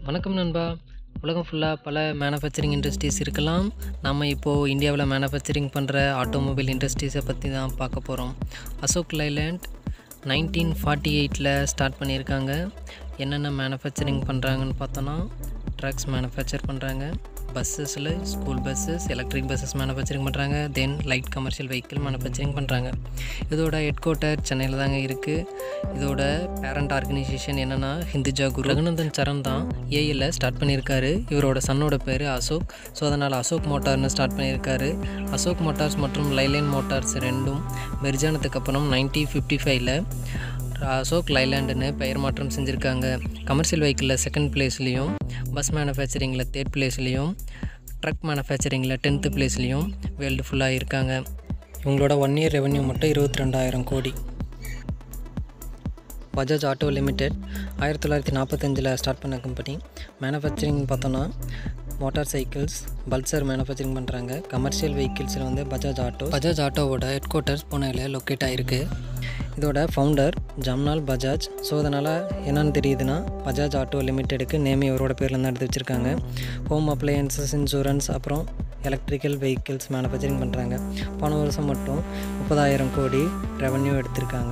வணக்கம் நண்பா உலகம் ஃபுல்லாக பல மேனுஃபேக்சரிங் இண்டஸ்ட்ரீஸ் இருக்கலாம் நம்ம இப்போது இந்தியாவில் மேனுஃபேக்சரிங் பண்ணுற ஆட்டோமொபைல் இண்டஸ்ட்ரீஸை பற்றி தான் பார்க்க போகிறோம் அசோக் லைலேண்ட் நைன்டீன் ஃபார்ட்டி எயிட்டில் ஸ்டார்ட் பண்ணியிருக்காங்க என்னென்ன மேனுஃபேக்சரிங் பண்ணுறாங்கன்னு பார்த்தோன்னா ட்ரக்ஸ் மேனுஃபேக்சர் பண்ணுறாங்க பஸ்ஸஸில் school buses electric buses manufacturing பண்ணுறாங்க then light commercial vehicle manufacturing பண்ணுறாங்க இதோட ஹெட் குவார்ட்டர் சென்னையில் தாங்க இருக்குது இதோட பேரண்ட் ஆர்கனைசேஷன் என்னென்னா ஹிந்துஜா குரு ரகுநந்தன் சரண் தான் ஏஐயில் ஸ்டார்ட் பண்ணியிருக்காரு இவரோட சன்னோட பேர் அசோக் ஸோ அதனால் அசோக் மோட்டார்னு ஸ்டார்ட் பண்ணியிருக்காரு அசோக் மோட்டார்ஸ் மற்றும் லைலைன் மோட்டார்ஸ் ரெண்டும் மெர்ஜானதுக்கு அப்புறம் நைன்டீன் ஃபிஃப்டி ஃபைவ்ல அசோக் லைலாண்டுன்னு பெயர் மாற்றம் செஞ்சுருக்காங்க கமர்ஷியல் வெஹிக்கிளில் செகண்ட் பிளேஸ்லேயும் பஸ் மேனுஃபேக்சரிங்கில் தேர்ட் பிளேஸ்லேயும் ட்ரக் மேனுஃபேக்சரிங்கில் டென்த்து பிளேஸ்லேயும் வேர்ல்டு ஃபுல்லாக இருக்காங்க இவங்களோட ஒன் இயர் ரெவன்யூ மட்டும் இருபத்தி ரெண்டாயிரம் கோடி பஜாஜ் ஆட்டோ லிமிடெட் ஆயிரத்தி தொள்ளாயிரத்தி நாற்பத்தஞ்சில் ஸ்டார்ட் பண்ண கம்பெனி மேனுஃபேக்சரிங் பார்த்தோன்னா மோட்டார் சைக்கிள்ஸ் பல்சர் மேனுஃபேக்சரிங் பண்ணுறாங்க கமர்ஷியல் வெஹிக்கிள்ஸில் வந்து பஜாஜ் ஆட்டோ பஜாஜ் ஆட்டோவோட ஹெட் குவார்ட்டர்ஸ் புனேயில் லொக்கேட் ஆகிருக்கு இதோட ஃபவுண்டர் ஜம்னால் பஜாஜ் ஸோ அதனால் என்னென்னு தெரியுதுன்னா பஜாஜ் ஆட்டோ லிமிட்டெடுக்கு நேம் இவரோட பேரில் தான் எடுத்து வச்சுருக்காங்க ஹோம் அப்ளையன்சஸ் இன்சூரன்ஸ் அப்புறம் எலக்ட்ரிக்கல் வெஹிக்கிள்ஸ் மேனுஃபேக்சரிங் பண்ணுறாங்க போன வருஷம் மட்டும் முப்பதாயிரம் கோடி ரெவன்யூ எடுத்திருக்காங்க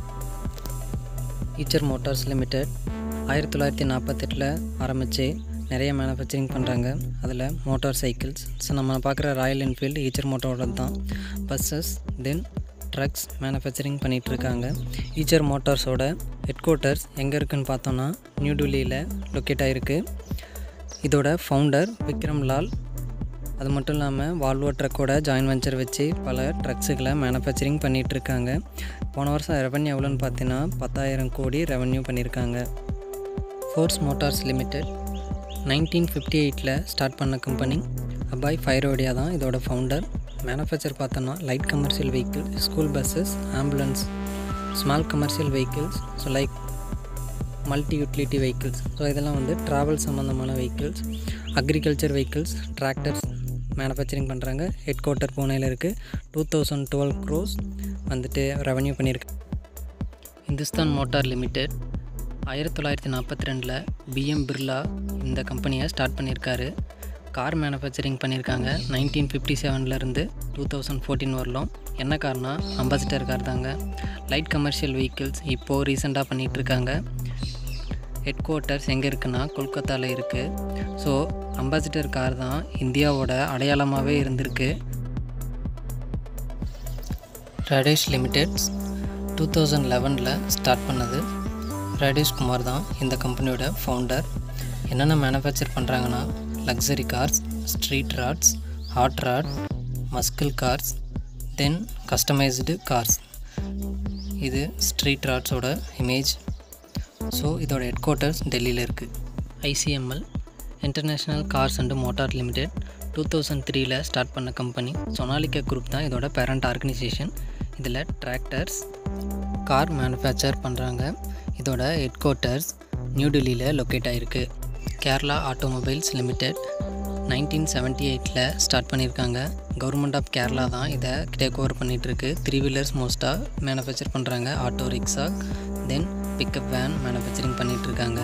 ஈச்சர் மோட்டார்ஸ் லிமிடெட் ஆயிரத்தி தொள்ளாயிரத்தி நாற்பத்தெட்டில் ஆரம்பித்து நிறைய மேனுஃபேக்சரிங் பண்ணுறாங்க அதில் மோட்டார் சைக்கிள்ஸ் ஸோ நம்ம பார்க்குற ராயல் என்ஃபீல்டு ஈச்சர் மோட்டரோட தான் பஸ்ஸஸ் தென் ட்ரக்ஸ் மேனுஃபேக்சரிங் பண்ணிகிட்ருக்காங்க ஈச்சர் மோட்டார்ஸோட ஹெட் குவார்ட்டர்ஸ் எங்கே இருக்குதுன்னு பார்த்தோன்னா நியூ டெல்லியில் லொக்கேட் ஆகிருக்கு இதோட ஃபவுண்டர் விக்ரம் லால் அது மட்டும் இல்லாமல் வால்வோ ட்ரக்கோட ஜாயின் வெஞ்சர் வச்சு பல ட்ரக்ஸுகளை மேனுஃபேக்சரிங் பண்ணிகிட்ருக்காங்க போன வருஷம் ரெவன்யூ எவ்வளோன்னு பார்த்தீங்கன்னா பத்தாயிரம் கோடி ரெவன்யூ பண்ணியிருக்காங்க Force Motors limited nineteen fifty எயிட்டில் ஸ்டார்ட் பண்ண கம்பெனி அபாய் ஃபைரோடியா தான் இதோட ஃபவுண்டர் மேனுஃபேக்சர் பார்த்தோன்னா light commercial vehicle school buses ambulance small commercial vehicles so like multi utility vehicles so இதெல்லாம் வந்து ட்ராவல் சம்மந்தமான vehicles agriculture vehicles tractors manufacturing பண்ணுறாங்க ஹெட் குவார்ட்டர் பூனேயில் இருக்குது டூ தௌசண்ட் டுவெல் க்ரோஸ் வந்துட்டு ரெவன்யூ பண்ணியிருக்கு இந்துஸ்தான் மோட்டார் லிமிடெட் ஆயிரத்தி தொள்ளாயிரத்தி நாற்பத்தி ரெண்டில் பிஎம் பிர்லா இந்த கம்பெனியை ஸ்டார்ட் பண்ணியிருக்காரு கார் மேனுஃபேக்சரிங் பண்ணியிருக்காங்க நைன்டீன் ஃபிஃப்டி செவன்லேருந்து டூ தௌசண்ட் ஃபோர்டீன் வரலும் என்ன கார்னா அம்பாசிடர் கார் தாங்க லைட் கமர்ஷியல் வெஹிக்கிள்ஸ் இப்போது ரீசெண்டாக பண்ணிகிட்ருக்காங்க ஹெட் குவார்ட்டர்ஸ் எங்கே இருக்குன்னா கொல்கத்தாவில் இருக்குது ஸோ அம்பாசிடர் கார் தான் இந்தியாவோட அடையாளமாகவே இருந்திருக்கு ரடேஷ் லிமிடெட்ஸ் டூ தௌசண்ட் லெவனில் ஸ்டார்ட் பண்ணது ரடேஷ் குமார் தான் இந்த கம்பெனியோட ஃபவுண்டர் என்னென்ன மேனுஃபேக்சர் பண்ணுறாங்கன்னா luxury cars street rods hot rod muscle cars then customised cars இது ஸ்ட்ரீட் ராட்ஸோட இமேஜ் ஸோ இதோட ஹெட் குவார்ட்டர்ஸ் டெல்லியில் இருக்குது ICML international cars and motor limited two thousand த்ரீல ஸ்டார்ட் பண்ண கம்பெனி சொனாலிகா குரூப் தான் இதோட பேரண்ட் ஆர்கனைசேஷன் இதில் டிராக்டர்ஸ் கார் மேனுஃபேக்சர் பண்ணுறாங்க இதோட ஹெட் குவார்ட்டர்ஸ் நியூ டெல்லியில் லொக்கேட் ஆகிருக்கு Kerala automobiles limited nineteen seventy எயிட்டில் ஸ்டார்ட் பண்ணியிருக்காங்க கவர்மெண்ட் ஆஃப் கேரளா தான் இதை டேக் ஓவர் பண்ணிகிட்ருக்கு த்ரீ வீலர்ஸ் மோஸ்ட்டாக மேனுஃபேக்சர் பண்ணுறாங்க auto rickshaw then pickup van manufacturing பண்ணிகிட்ருக்காங்க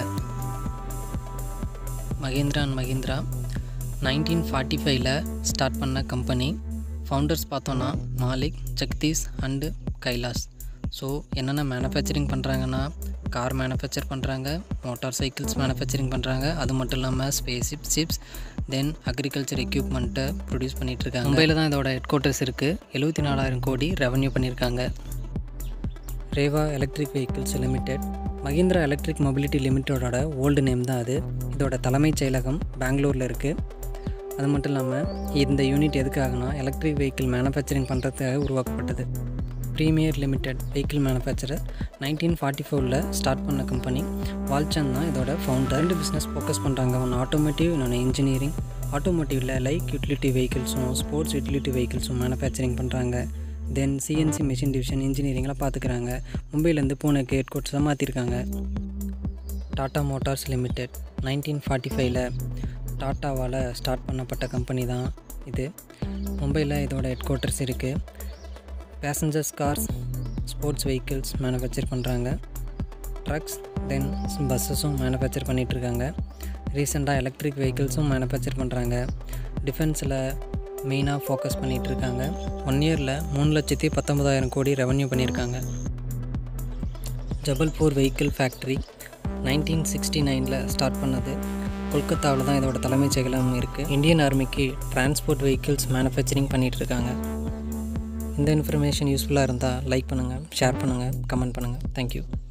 Mahindra and Mahindra nineteen forty ஃபைவ்ல ஸ்டார்ட் பண்ண கம்பெனி ஃபவுண்டர்ஸ் பார்த்தோன்னா மாலிக் ஜெகதீஷ் அண்டு கைலாஸ் ஸோ என்னென்ன மேனுஃபேக்சரிங் பண்ணுறாங்கன்னா கார் மேனுஃபேக்சர் பண்ணுறாங்க மோட்டார் சைக்கிள்ஸ் மேனுஃபேக்சரிங் பண்ணுறாங்க அது மட்டும் இல்லாமல் spaceship ships then agriculture எக்யூப்மெண்ட்டை ப்ரொடியூஸ் பண்ணிகிட்ருக்காங்க மும்பையில் தான் இதோட ஹெட் குவார்ட்டர்ஸ் இருக்குது எழுபத்தி நாலாயிரம் கோடி ரெவன்யூ பண்ணியிருக்காங்க Reva electric vehicles limited Mahindra electric mobility லிமிட்டடோட ஓல்டு நேம் தான் அது இதோட தலைமைச் செயலகம் பெங்களூரில் இருக்குது அது மட்டும் இல்லாமல் இந்த யூனிட் எதுக்காகனா எலக்ட்ரிக் வெஹிக்கிள் மேனுஃபேக்சரிங் பண்ணுறதுக்காக உருவாக்கப்பட்டது Premier limited vehicle manufacturer nineteen forty ஃபோரில் ஸ்டார்ட் பண்ண கம்பெனி வால்சந்த் தான் இதோட ஃபவுண்டர் ரெண்டு பிஸ்னஸ் ஃபோக்கஸ் பண்ணுறாங்க ஒன்று ஆட்டோமேட்டிவ் இன்னொன்று இன்ஜினியரிங் ஆட்டோமோட்டிவில் லைக் யூட்டிலிட்டி வெஹிக்கிள்ஸும் ஸ்போர்ட்ஸ் யூட்டிலிட்டி வெஹிக்கிள்ஸும் மேனுஃபேக்சரிங் பண்ணுறாங்க தென் சிஎன்சி மிஷின் டிவிஷன் இன்ஜினியரிங்லாம் பார்த்துக்கிறாங்க மும்பையிலேருந்து பூனேக்கு ஹெட் கோர்ட்ஸாக மாற்றிருக்காங்க Tata Motors limited nineteen forty ஃபைவ்ல டாட்டாவால் ஸ்டார்ட் பண்ணப்பட்ட கம்பெனி தான் இது மும்பையில் இதோட ஹெட் குவார்ட்டர்ஸ் இருக்குது passengers cars sports vehicles manufacture பண்ணுறாங்க ட்ரக்ஸ் தென் பஸ்ஸஸும் மேனுஃபேக்சர் பண்ணிகிட்ருக்காங்க ரீசெண்டாக எலக்ட்ரிக் வெஹிக்கிள்ஸும் மேனுஃபேக்சர் பண்ணுறாங்க டிஃபென்ஸில் மெயினாக ஃபோக்கஸ் பண்ணிகிட்ருக்காங்க ஒன் இயரில் மூணு லட்சத்தி பத்தொம்பதாயிரம் கோடி ரெவன்யூ பண்ணியிருக்காங்க Jabalpur vehicle factory nineteen sixty நைனில் ஸ்டார்ட் பண்ணது கொல்கத்தாவில் தான் இதோட தலைமைச் செயலம் இருக்குது இந்தியன் ஆர்மிக்கு டிரான்ஸ்போர்ட் வெஹிக்கிள்ஸ் மேனுஃபேக்சரிங் பண்ணிகிட்ருக்காங்க இந்த இன்ஃபர்மேஷன் யூஸ்ஃபுல்லாக இருந்தால் லைக் பண்ணுங்கள் ஷேர் பண்ணுங்கள் கமெண்ட் பண்ணுங்கள் தேங்க்யூ